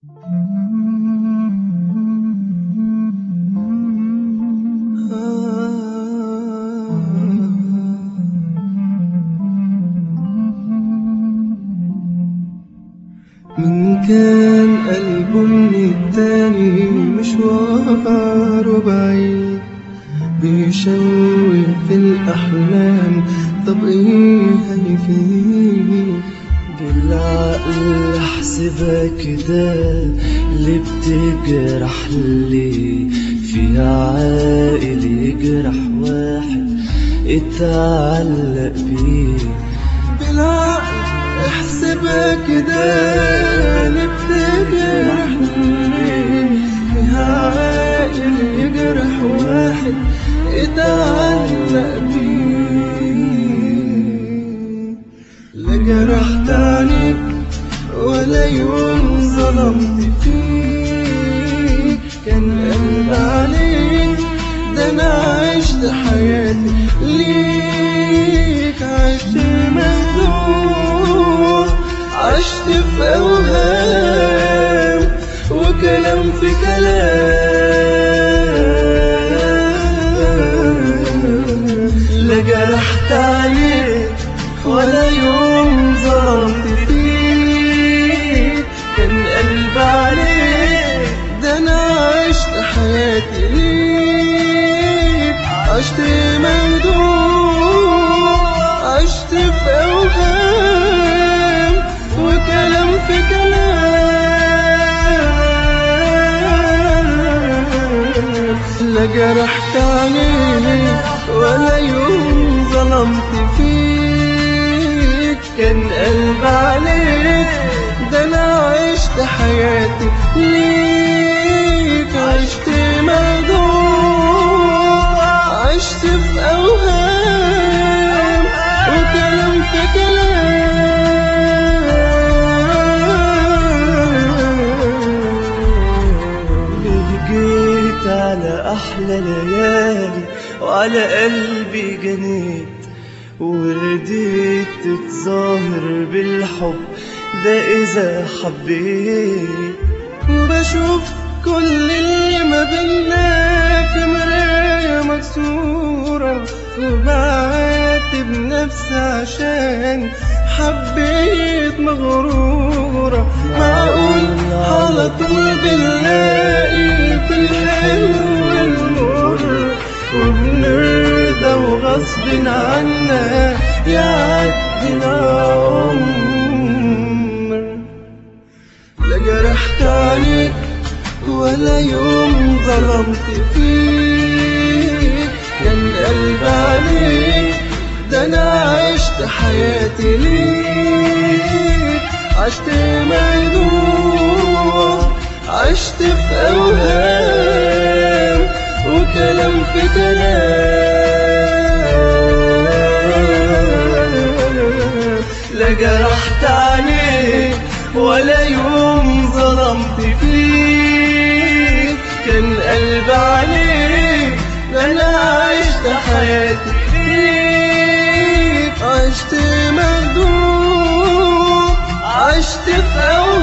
من كان قلبه من التاني مشواره بعيد بيشوق في الأحلام طب إيه هيفيد بالعقل احسبها كده اللي بتجرح اللي فيها عاقل يجرح واحد اتعلق بيه بالعقل احسبها كده اللي بتجرح ليه فيها عاقل يجرح واحد اتعلق بيه لا جرحت عليك ولا يوم ظلمت فيك كان قلب عليك ده انا عشت حياتي ليك عشت مخدوع عشت في اوهام وكلام في كلام لا جرحت عليك ولا يوم ظلمت فيك كان قلب عليك ده انا عشت حياتي ليك عشت مخدوع عشت في اوهام وكلام في كلام لا جرحت عليك ولا يوم ظلمت فيك كان قلب عليك ده انا عشت حياتي ليك عشت مخدوع عشت في اوهام وكلام في كلام ليه جيت على احلى ليالي وعلى قلبي جنيت ورديت تتظاهر بالحب ده اذا حبيت وبشوف كل اللي ما بينا في مراية مكسورة وبعاتب نفسي عشان حبيت مغرورة معقول على طول بنلاقي في الحلو المر وبنرضى وغصب عنا يعدينا عمر لا جرحت عليك ولا يوم ظلمت فيك كان قلب عليك ده انا عشت حياتي ليك عشت مخدوع عشت في اوهام وكلام في كلام لا جرحت عليك ولا يوم ظلمت فيك كان قلب عليك ده انا عشت حياتي ليك عشت مخدوع عشت في أوهام